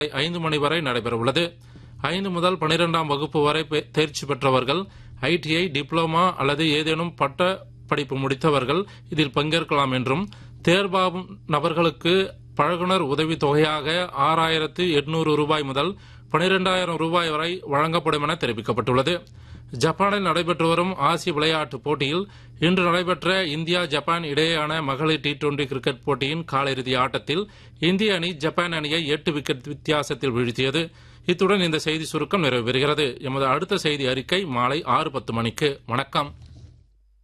ஐந்து மணி வரை நடைபெறவுள்ளது ஐந்து முதல் பனிரெண்டாம் வகுப்பு வரை பெ- தேர்ச்சி பெற்றவர்கள் ஐடிஐ டிப்ளமா அல்லது ஏதேனும் பட்ட படிப்பு முடித்தவர்கள் இதில் பங்கேற்கலாம் என்றும் தேர்வாகும் நபர்களுக்கு பழகுனர் உதவித் தொகையாக ஆறாயிரத்து எட்நூறு ரூபாய் முதல் பனிரெண்டாயிரம் ரூபாய் வரை வழங்கப்படும் என தெரிவிக்கப்பட்டுள்ளது ஜப்பானில் நடைபெற்று வரும் ஆசிய விளையாட்டுப் போட்டியில் இன்று நடைபெற்ற இந்தியா ஜப்பான் இடையேயான மகளிர் டி டுவெண்டி கிரிக்கெட் போட்டியின் காலிறுதி ஆட்டத்தில் இந்திய அணி ஜப்பான் அணியை எட்டு விக்கெட் வித்தியாசத்தில் வீழ்த்தியது இத்துடன் இந்த செய்தி சுருக்கம் நிறைவு பெறுகிறது எமது அடுத்த செய்தி அறிக்கை மாலை ஆறு பத்து மணிக்கு வணக்கம்